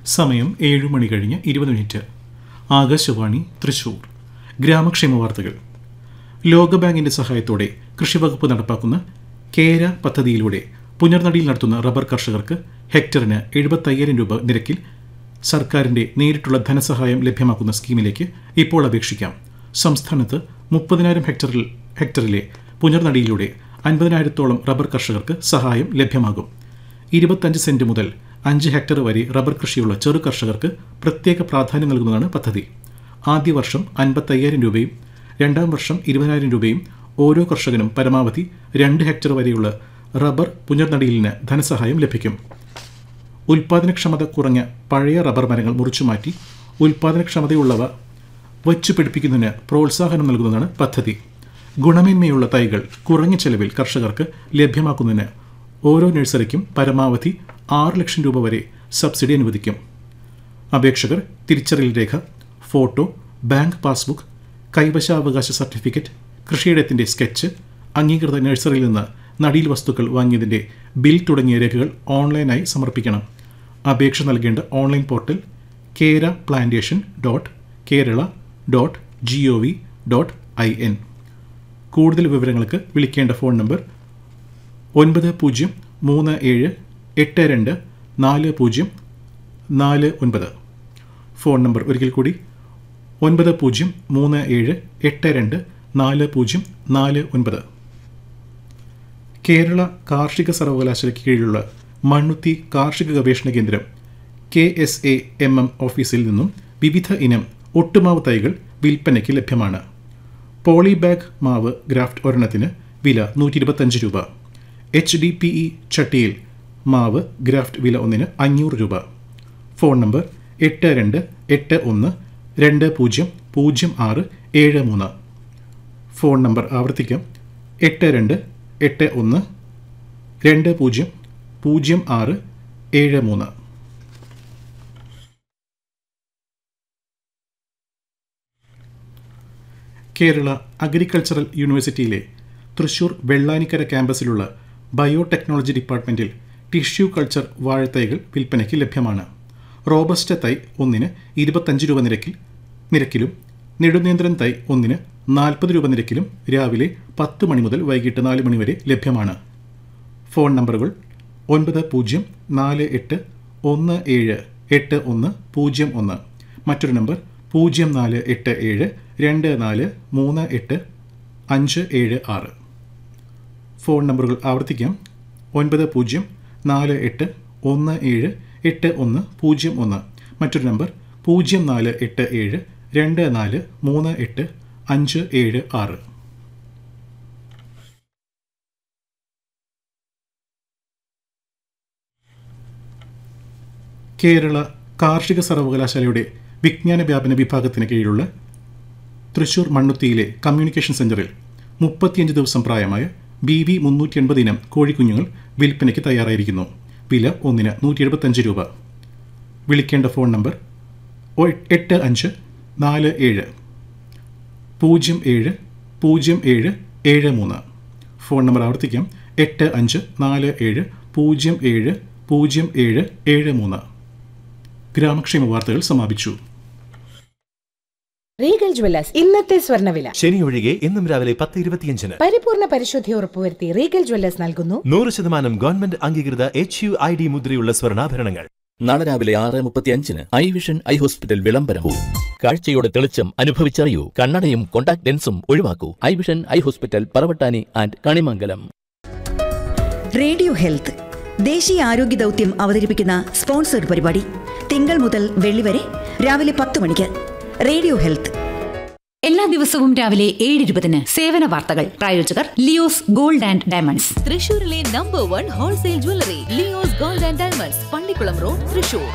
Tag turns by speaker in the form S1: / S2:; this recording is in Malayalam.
S1: സമയം ഏഴ് മണി കഴിഞ്ഞ് ഇരുപത് മിനിറ്റ് ആകാശവാണി തൃശൂർ ഗ്രാമക്ഷേമ വാർത്തകൾ ലോകബാങ്കിന്റെ സഹായത്തോടെ കൃഷിവകുപ്പ് നടപ്പാക്കുന്ന കേര പദ്ധതിയിലൂടെ പുനർനടിയിൽ നടത്തുന്ന റബ്ബർ കർഷകർക്ക് ഹെക്ടറിന് എഴുപത്തയ്യായിരം രൂപ നിരക്കിൽ സർക്കാരിന്റെ നേരിട്ടുള്ള ധനസഹായം ലഭ്യമാക്കുന്ന സ്കീമിലേക്ക് ഇപ്പോൾ അപേക്ഷിക്കാം സംസ്ഥാനത്ത് മുപ്പതിനായിരം ഹെക്ടറിൽ ഹെക്ടറിലെ പുനർനടിയിലൂടെ അൻപതിനായിരത്തോളം റബ്ബർ കർഷകർക്ക് സഹായം ലഭ്യമാകും ഇരുപത്തഞ്ച് സെന്റ് മുതൽ അഞ്ച് ഹെക്ടർ വരെ റബ്ബർ കൃഷിയുള്ള ചെറു കർഷകർക്ക് പ്രത്യേക പ്രാധാന്യം നൽകുന്നതാണ് പദ്ധതി ആദ്യ വർഷം അൻപത്തയ്യായിരം രൂപയും രണ്ടാം വർഷം ഇരുപതിനായിരം രൂപയും ഓരോ കർഷകനും പരമാവധി രണ്ട് ഹെക്ടർ വരെയുള്ള റബ്ബർ പുനർനടിയിലിന് ധനസഹായം ലഭിക്കും ഉൽപാദനക്ഷമത കുറഞ്ഞ പഴയ റബ്ബർ മരങ്ങൾ മുറിച്ചുമാറ്റി ഉൽപാദനക്ഷമതയുള്ളവ വച്ചു പിടിപ്പിക്കുന്നതിന് പ്രോത്സാഹനം നൽകുന്നതാണ് പദ്ധതി ഗുണമേന്മയുള്ള തൈകൾ കുറഞ്ഞ ചെലവിൽ കർഷകർക്ക് ലഭ്യമാക്കുന്നതിന് ഓരോ നഴ്സറിക്കും പരമാവധി ആറ് ലക്ഷം രൂപ വരെ സബ്സിഡി അനുവദിക്കും അപേക്ഷകർ തിരിച്ചറിയൽ രേഖ ഫോട്ടോ ബാങ്ക് പാസ്ബുക്ക് കൈവശാവകാശ സർട്ടിഫിക്കറ്റ് കൃഷിയിടത്തിന്റെ സ്കെച്ച് അംഗീകൃത നഴ്സറിയിൽ നിന്ന് നടീൽ വസ്തുക്കൾ വാങ്ങിയതിന്റെ ബിൽ തുടങ്ങിയ രേഖകൾ ഓൺലൈനായി സമർപ്പിക്കണം അപേക്ഷ നൽകേണ്ട online portal Kera plantation dot Kerala dot G O V dot I N കൂടുതൽ വിവരങ്ങൾക്ക് വിളിക്കേണ്ട ഫോൺ നമ്പർ ഒൻപത് പൂജ്യം മൂന്ന് ഏഴ് എട്ട് രണ്ട് നാല് പൂജ്യം നാല് ഒൻപത് ഫോൺ നമ്പർ ഒരിക്കൽ കൂടി ഒൻപത് പൂജ്യം മൂന്ന് ഏഴ് എട്ട് രണ്ട് നാല് പൂജ്യം നാല് ഒൻപത് കേരള കാർഷിക സർവകലാശാലയ്ക്ക് കീഴിലുള്ള മണ്ണുത്തി കാർഷിക ഗവേഷണ കേന്ദ്രം K S A M M ഓഫീസിൽ നിന്നും വിവിധ ഇനം ഒട്ടുമാവ് തൈകൾ വിൽപ്പനയ്ക്ക് ലഭ്യമാണ് പോളിബാഗ് മാവ് ഗ്രാഫ്റ്റ് ഒരെണ്ണത്തിന് വില നൂറ്റി ഇരുപത്തഞ്ച് രൂപ എച്ച് ഡി പി ഇ ചട്ടിയിൽ മാവ് ഗ്രാഫ്റ്റ് വില ഒന്നിന് അഞ്ഞൂറ് രൂപ ഫോൺ നമ്പർ എട്ട് രണ്ട് എട്ട് ഒന്ന് രണ്ട് പൂജ്യം പൂജ്യം ആറ് ഏഴ് മൂന്ന് ഫോൺ നമ്പർ ആവർത്തിക്കാം എട്ട് രണ്ട് എട്ട് ഒന്ന് രണ്ട് പൂജ്യം പൂജ്യം ആറ് ഏഴ് മൂന്ന് കേരള അഗ്രികൾച്ചറൽ യൂണിവേഴ്സിറ്റിയിലെ തൃശൂർ വെള്ളാനിക്കര ക്യാമ്പസിലുള്ള ബയോടെക്നോളജി ഡിപ്പാർട്ട്മെന്റിൽ ടിഷ്യൂ കൾച്ചർ വാഴത്തൈകൾ വിൽപ്പനയ്ക്ക് ലഭ്യമാണ് റോബസ്റ്റ തൈ ഒന്നിന് ഇരുപത്തഞ്ച് രൂപ നിരക്കിൽ നിരക്കിലും നെടുനേന്ത്രൻ തൈ ഒന്നിന് നാൽപ്പത് രൂപ നിരക്കിലും രാവിലെ പത്ത് മണി മുതൽ വൈകിട്ട് നാല് മണി വരെ ലഭ്യമാണ് ഫോൺ നമ്പറുകൾ ഒൻപത് പൂജ്യം നാല് എട്ട് ഒന്ന് ഏഴ് എട്ട് ഒന്ന് പൂജ്യം ഒന്ന് മറ്റൊരു നമ്പർ പൂജ്യം നാല് എട്ട് ഏഴ് രണ്ട് നാല് മൂന്ന് എട്ട് അഞ്ച് ഏഴ് ആറ് ഫോൺ നമ്പറുകൾ ആവർത്തിക്കാം ഒൻപത് പൂജ്യം നാല് എട്ട് ഒന്ന് ഏഴ് എട്ട് ഒന്ന് പൂജ്യം ഒന്ന് മറ്റൊരു നമ്പർ പൂജ്യം നാല് എട്ട് ഏഴ് രണ്ട് നാല് മൂന്ന് എട്ട് അഞ്ച് ഏഴ് ആറ് കേരള കാർഷിക സർവകലാശാലയുടെ വിജ്ഞാന വ്യാപന വിഭാഗത്തിന് കീഴിലുള്ള തൃശൂർ മണ്ണുത്തിയിലെ കമ്മ്യൂണിക്കേഷൻ സെന്ററിൽ മുപ്പത്തിയഞ്ച് ദിവസം പ്രായമായ ബി വി മുന്നൂറ്റി എൺപത് ഇനം കോഴിക്കുഞ്ഞുങ്ങൾ വിൽപ്പനയ്ക്ക് തയ്യാറായിരിക്കുന്നു വില ഒന്നിന് നൂറ്റി എഴുപത്തഞ്ച് രൂപ വിളിക്കേണ്ട ഫോൺ നമ്പർ ഒ- എട്ട് അഞ്ച് നാല് ഏഴ് പൂജ്യം ഏഴ് പൂജ്യം ഏഴ് ഏഴ് മൂന്ന് ഫോൺ നമ്പർ ആവർത്തിക്കാം എട്ട് അഞ്ച് നാല് ഏഴ് പൂജ്യം ഏഴ് പൂജ്യം ഏഴ് ഏഴ് മൂന്ന് ഗ്രാമക്ഷേമ വാർത്തകൾ സമാപിച്ചു
S2: റീഗൽ ജ്വല്ലേഴ്സ് ഇന്നത്തെ സ്വർണ്ണവില
S3: ശനി ഒഴികെ ഇന്നും രാവിലെ പത്ത് ഇരുപത്തിയഞ്ചിന്
S2: പരിപൂർണ പരിശുദ്ധി ഉറപ്പുവരുത്തി റീഗൽ ജ്വല്ലേഴ്സ് നൽകുന്നു
S3: നൂറ് ശതമാനം ഗവൺമെന്റ് അംഗീകൃത എച്ച് യു ഐ ഡി മുദ്രയുള്ള സ്വർണ്ണാഭരണങ്ങൾ
S4: നാളെ രാവിലെ ആറ് മുപ്പത്തിയഞ്ചിന് ഐ വിഷൻ ഐ ഹോസ്പിറ്റൽ വിളംബരവും കാഴ്ചയുടെ തെളിച്ചം അനുഭവിച്ചറിയൂ കണ്ണടയും കോണ്ടാക്ട് ലെൻസും ഒഴിവാക്കൂ Eye Vision Eye Hospital Paravattani and Kanimangalam
S5: radio health ദേശീയ ആരോഗ്യ ദൗത്യം അവതരിപ്പിക്കുന്ന സ്പോൺസർഡ് പരിപാടി തിങ്കൾ മുതൽ വെള്ളി വരെ രാവിലെ പത്ത് മണിക്ക് റേഡിയോ ഹെൽത്ത്
S6: എല്ലാ ദിവസവും രാവിലെ ഏഴ് ഇരുപതിന് സേവന വാർത്തകൾ പ്രായോജകർ ലിയോസ് ഗോൾഡ് ആൻഡ് ഡയമണ്ട്സ്
S7: തൃശൂരിലെ number one wholesale jewellery Leo's Gold and Diamonds Pallikulam road Thrissur